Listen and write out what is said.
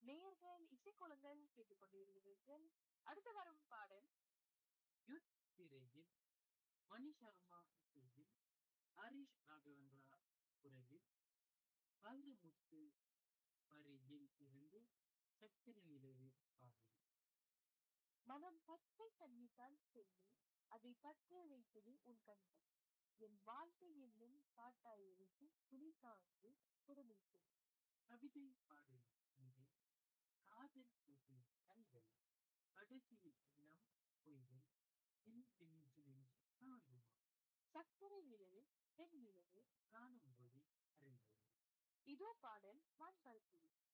நேயர்கள் இசைக்கோலங்கள் கேட்டுக்கொண்டிருக்கிறீர்கள் அடுத்து வரும் பாடல் யுத் திரையில் மணி சர்மா இசையில் ஹரிஷ் ராகவேந்திரா குரலில் வைரமுத்து வரியில் இருந்து சக்கர நிலவு பாடல் மனம் பச்சை தண்ணீர்தான் செல்லி அதை பற்ற வைத்தது உன் கண்கள் என் வாழ்க்கை என்னும் காட்டாய் எழுதி துணி சார்ந்து புறமிட்டு கவிதை பாடல் இங்கே காதல் பூசும் கண்கள் கடைசியில் எல்லாம் பொய்கள் என் நெஞ்சு நெஞ்சு காணுமா சக்கரை நிலவு பெண் நிலவு காணும்படி அறிந்தது இதோ பாடல் வான் பரப்பி